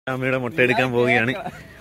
അമ്മയുടെ മുട്ടയെടുക്കാൻ പോവുകയാണ്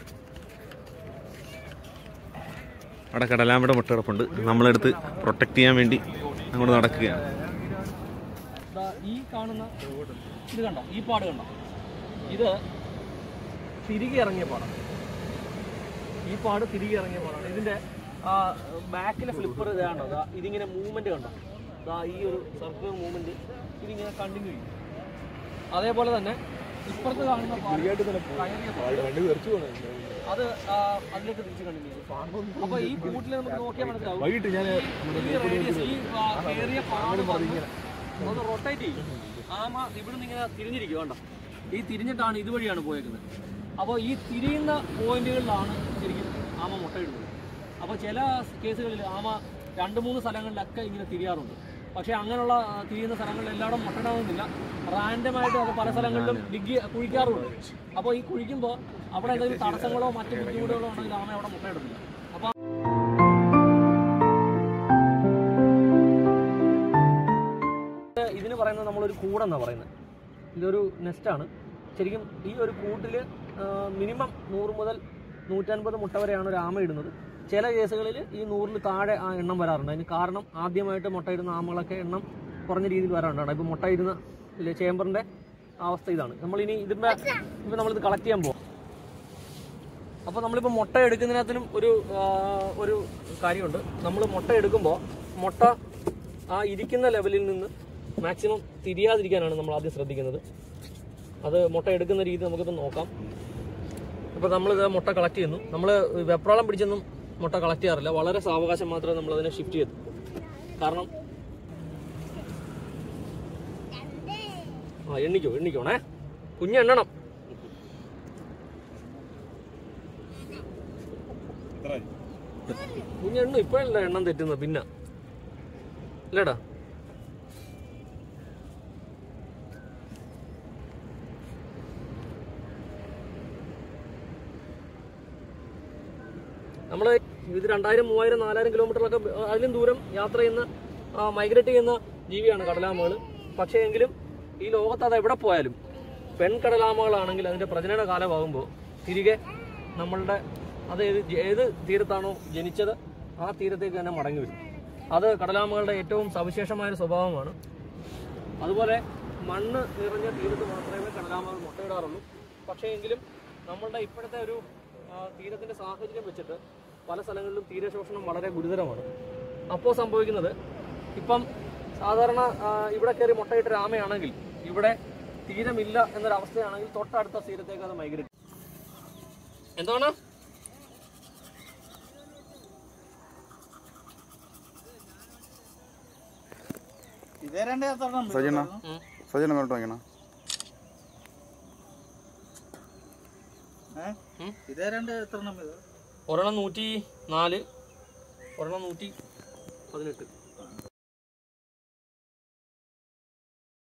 അവിടെ കടലാമ്മയുടെ മുട്ട കിടപ്പുണ്ട് നമ്മളെടുത്ത് പ്രൊട്ടക്ട് ചെയ്യാൻ വേണ്ടി അങ്ങോട്ട് നടക്കുകയാണ് ദാ ഈ കാണുന്ന ഇത് കണ്ടോ ഈ പാട് കണ്ടോ ഇത് തിരികെ ഇറങ്ങിയ പാടാണ് ഈ പാട് തിരികെ ഇറങ്ങിയ പാടാണ് ഇതിന്റെ ആ ബാക്കിലെ ഫ്ലിപ്പർ ഇതാണ്ടോ ദാ ഇതിങ്ങനെ മൂവ്മെന്റ് കണ്ടോ ദാ ഈ ഒരു സർക്കുലർ മൂവ്മെന്റ് ഇതിങ്ങനെ കണ്ടിന്യൂ ചെയ്യും അതേപോലെ തന്നെ ഇപ്പുറത്ത് കാണുന്ന പാട് കയറിയ പാട് അത് ആ, അതിലേക്ക് തിരിച്ച് കണ്ടിന്യൂ ചെയ്യും അപ്പൊ ഈ കൂട്ടിൽ നമുക്ക് നോക്കിയാൽ മനസ്സിലാവും വൈകിട്ട് ഞാൻ ഈ റേഡിയസ് ഈ ആ, കേറിയ പാട് വന്ന് ഒന്ന് റൊട്ടേറ്റ് ചെയ്യും ആമ ഇവിടുന്ന് ഇങ്ങനെ തിരിഞ്ഞിരിക്കും കണ്ടോ ഈ തിരിഞ്ഞിട്ടാണ് ഇതുവഴിയാണ് പോയേക്കുന്നത് അപ്പോൾ ഈ തിരിയുന്ന പോയിന്റുകളിലാണ് ശരിക്കും ആമ മുട്ടയിടുന്നത് അപ്പോൾ ചില കേസുകളിൽ ആമ രണ്ട് മൂന്ന് സ്ഥലങ്ങളിലൊക്കെ ഇങ്ങനെ തിരിയാറുണ്ട് പക്ഷേ അങ്ങനെയുള്ള ആ, തിരിയുന്ന സ്ഥലങ്ങളിൽ എല്ലായിടും മുട്ടയിടണമെന്നില്ല റാൻഡമായിട്ട് അത് പല സ്ഥലങ്ങളിലും ഡിഗ് കുഴിക്കാറുണ്ട് അപ്പോൾ ഈ കുഴിക്കുമ്പോൾ അവിടെ എന്തെങ്കിലും തടസ്സങ്ങളോ മറ്റു ബുദ്ധിമുട്ടുകളോ ഉണ്ടെങ്കിൽ ആമ അവിടെ മുട്ടയിടുന്നില്ല അപ്പോൾ ഇതിന് പറയുന്നത് നമ്മളൊരു കൂടെന്നാണ് പറയുന്നത് ഇതൊരു നെസ്റ്റാണ് ശരിക്കും ഈ ഒരു കൂട്ടിൽ മിനിമം നൂറ് മുതൽ നൂറ്റൻപത് മുട്ട വരെയാണ് ഒരു ആമ ഇടുന്നത് ചില കേസുകളിൽ ഈ നൂറിൽ താഴെ ആ എണ്ണം വരാറുണ്ട് അതിന് കാരണം ആദ്യമായിട്ട് മുട്ടയിടുന്ന ആമകളൊക്കെ എണ്ണം കുറഞ്ഞ രീതിയിൽ വരാറുണ്ട് ഇപ്പോൾ മുട്ടയിടുന്ന ഇല്ലേ ചേമ്പറിൻ്റെ അവസ്ഥ ഇതാണ് നമ്മളിനി ഇതിൻ്റെ ഇപ്പം നമ്മളിത് കളക്ട് ചെയ്യാൻ പോകും അപ്പോൾ നമ്മളിപ്പോൾ മുട്ട എടുക്കുന്നതിനകത്തിനും ഒരു ആ, ഒരു കാര്യമുണ്ട് നമ്മൾ മുട്ട എടുക്കുമ്പോൾ മുട്ട ആ ഇരിക്കുന്ന ലെവലിൽ നിന്ന് മാക്സിമം തിരിയാതിരിക്കാനാണ് നമ്മൾ ആദ്യം ശ്രദ്ധിക്കുന്നത് അത് മുട്ട എടുക്കുന്ന രീതി നമുക്കിപ്പോൾ നോക്കാം ഇപ്പോൾ നമ്മളിത് മുട്ട കളക്ട് ചെയ്യുന്നു നമ്മൾ വെപ്രാളം പിടിച്ചൊന്നും മുട്ട കളക്ട് ചെയ്യാറില്ല വളരെ സാവകാശം മാത്രമേ നമ്മൾ അതിനെ ഷിഫ്റ്റ് ചെയ്തു കാരണം ആ എണ്ണിക്കോ എണ്ണിക്കോണേ കുഞ്ഞെണ്ണണം കുഞ്ഞെണ്ണു ഇപ്പോഴല്ല എണ്ണം തെറ്റുന്നത് പിന്നെ അല്ലേടാ നമ്മൾ ഇത് രണ്ടായിരം മൂവായിരം നാലായിരം കിലോമീറ്ററിലൊക്കെ അതിലും ദൂരം യാത്ര ചെയ്യുന്ന മൈഗ്രേറ്റ് ചെയ്യുന്ന ജീവിയാണ് കടലാമകൾ പക്ഷേ എങ്കിലും ഈ ലോകത്ത് അത് എവിടെ പോയാലും പെൺകടലാമകളാണെങ്കിൽ അതിന്റെ പ്രജനന കാലമാകുമ്പോൾ തിരികെ നമ്മളുടെ അത് ഏത് ജ- ഏത് തീരത്താണോ ജനിച്ചത് ആ തീരത്തേക്ക് തന്നെ മടങ്ങി വരും അത് കടലാമകളുടെ ഏറ്റവും സവിശേഷമായ ഒരു സ്വഭാവമാണ് അതുപോലെ മണ്ണ് നിറഞ്ഞ തീരത്ത് മാത്രമേ കടലാമകൾ മുട്ടയിടാറുള്ളൂ പക്ഷേ എങ്കിലും നമ്മളുടെ ഇപ്പോഴത്തെ ഒരു ആ, തീരത്തിന്റെ സാഹചര്യം വെച്ചിട്ട് പല സ്ഥലങ്ങളിലും തീരശോഷണം വളരെ ഗുരുതരമാണ് അപ്പോൾ സംഭവിക്കുന്നത് ഇപ്പം സാധാരണ ആ, ഇവിടെ കയറി മുട്ടയിട്ട രാമയാണെങ്കിൽ ഇവിടെ തീരമില്ല എന്നൊരവസ്ഥയാണെങ്കിൽ തൊട്ടടുത്ത തീരത്തേക്ക് അത് മൈഗ്രേറ്റ് എന്താണ് ഇതേ രണ്ടേ എത്രണ്ണം സജന ഉം. സജന മേലോട്ട് വാങ്ങിക്കണം ഏഹ് ഉം. ഇതേ രണ്ട് എത്രണ്ണം ഇത് ഒരെണ്ണം നൂറ്റി നാല് ഒരെണ്ണം നൂറ്റി പതിനെട്ട്